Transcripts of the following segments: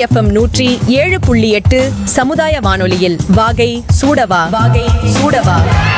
FM நூற்றி ஏழு புள்ளி எட்டு சமுதாய வானொலியில் வாகை சூடவா வாகை சூடவா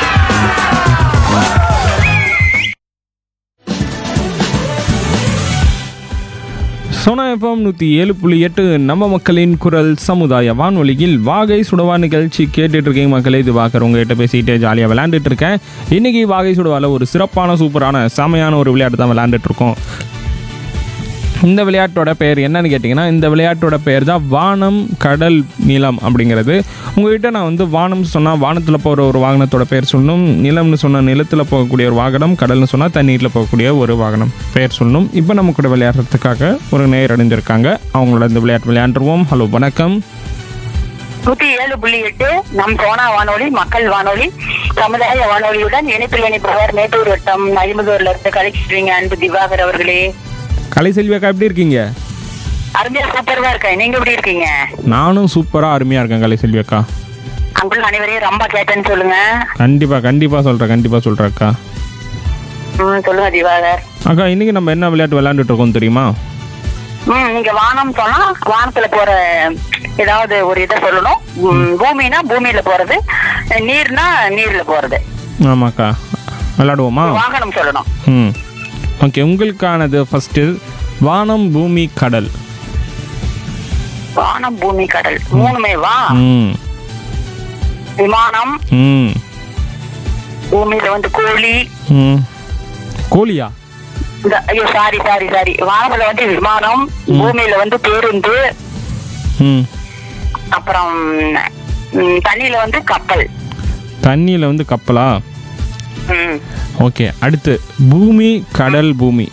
சோனா எஃப்எம் நூற்றி ஏழு புள்ளி எட்டு நம்ம மக்களின் குரல் சமுதாய வானொலியில் வாகை சுடவா நிகழ்ச்சி கேட்டுட்டு இருக்கீங்க மக்களே இது பார்க்குற உங்ககிட்ட பேசிட்டு ஜாலியாக விளையாண்டுட்டு இருக்கேன் இன்னைக்கு வாகை சுடவால ஒரு சிறப்பான சூப்பரான செமையான ஒரு விளையாட்டு தான் விளையாண்டுட்டு இருக்கோம் இந்த விளையாட்டோட பெயர் என்னன்னு கேட்டிங்கன்னா இந்த விளையாட்டோட பெயர் தான் வானம் கடல் நிலம் அப்படிங்கிறது உங்ககிட்ட நான் வந்து வானம் சொன்னால் வானத்தில் போகிற ஒரு வாகனத்தோட பெயர் சொல்லணும் நிலம்னு சொன்னால் நிலத்தில் போகக்கூடிய ஒரு வாகனம் கடல்னு சொன்னால் தண்ணீரில் போகக்கூடிய ஒரு வாகனம் பெயர் சொல்லணும் இப்போ நம்ம கூட விளையாடுறதுக்காக ஒரு நேர் அடைஞ்சிருக்காங்க அவங்களோட இந்த விளையாட்டு விளையாண்டுருவோம் ஹலோ வணக்கம் நூத்தி ஏழு புள்ளி எட்டு நம் சோனா வானொலி மக்கள் வானொலி சமுதாய வானொலியுடன் இணைப்பில் இணைப்பவர் மேட்டூர் வட்டம் ஐம்பதூர்ல இருந்து கலைச்சிருவீங்க அன்பு திவாகர் அவர்களே கலை செல்வியாக்கா எப்படி இருக்கீங்க அருமையா சூப்பர்வா இருக்கேன் நீங்க எப்படி இருக்கீங்க நானும் சூப்பராக அருமையாக இருக்கேன் கலை செல்வியாக்கா அங்குள் அனைவரையும் ரொம்ப கேட்டேன்னு சொல்லுங்க கண்டிப்பாக கண்டிப்பாக சொல்கிறேன் கண்டிப்பாக சொல்கிறேன் அக்கா ம் சொல்லுங்க திவாகர் அக்கா இன்றைக்கி நம்ம என்ன விளையாட்டு விளையாண்டுட்டு இருக்கோம் தெரியுமா ம் நீங்க வானம் சொன்னா வானத்துல போற ஏதாவது ஒரு இதை சொல்லணும் ம், பூமினா பூமியில போறது நீர்னா நீர்ல போறது ஆமாக்கா விளையாடுவோமா வாகனம் சொல்லணும் ம் ஓகே உங்களுக்கானது ஃபஸ்ட்டு வானம் பூமி கடல் வானம் பூமி கடல் மூணுமே வா ம் விமானம் ம் பூமியில வந்து கோழி ம் கோழியா இந்த ஐயோ சாரி சாரி சாரி வானத்துல வந்து விமானம் பூமியில வந்து பேருந்து ம் அப்புறம் ம், தண்ணியில வந்து கப்பல் தண்ணியில் வந்து கப்பலா ம். ஓகே அடுத்து பூமி கடல் பூமி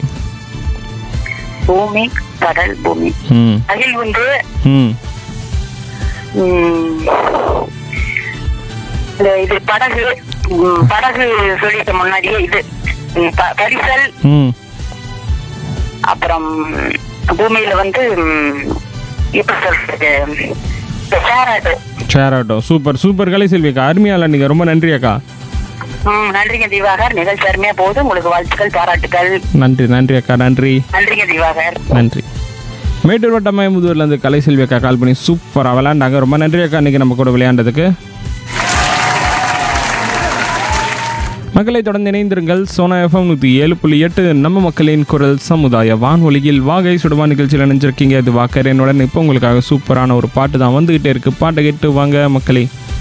பூமி கடல் பூமி ம் அகில் ஒன்று ம் ம், இந்த இது படகு ம், படகு சொல்லிட்ட முன்னாடியே இது ம், ப- பரிசல் ம் அப்புறம் பூமியில வந்து ம், எப்படி சொல்றது சேராது share auto super super Kalai செல்விக்கா அருமையால நீங்கள் ரொம்ப நன்றி அக்கா ம் நன்றிங்க திவாகர் நிகழ்ச்சி அருமையா போகுது உங்களுக்கு வாழ்த்துக்கள் பாராட்டுக்கள் நன்றி நன்றி அக்கா நன்றி நன்றிங்க திவாகர் நன்றி மேட்டூர் வட்டம் மயமுதூர்லேருந்து கலை செல்வி அக்கா கால் பண்ணி சூப்பராக விளையாண்டாங்க ரொம்ப நன்றி அக்கா இன்றைக்கி நம்ம கூட விளையாண்டதுக்கு மக்களை தொடர்ந்து இணைந்திருங்கள் சோனா எஃப்எம் நூற்றி ஏழு புள்ளி எட்டு நம்ம மக்களின் குரல் சமுதாய வானொலியில் வாகை சுடுவா நிகழ்ச்சியில் நினைச்சிருக்கீங்க அது வாக்கர் என்னுடன் இப்போ உங்களுக்காக சூப்பரான ஒரு பாட்டு தான் வந்துகிட்டே இருக்கு பாட்டை கேட்டு வாங்க மக்களே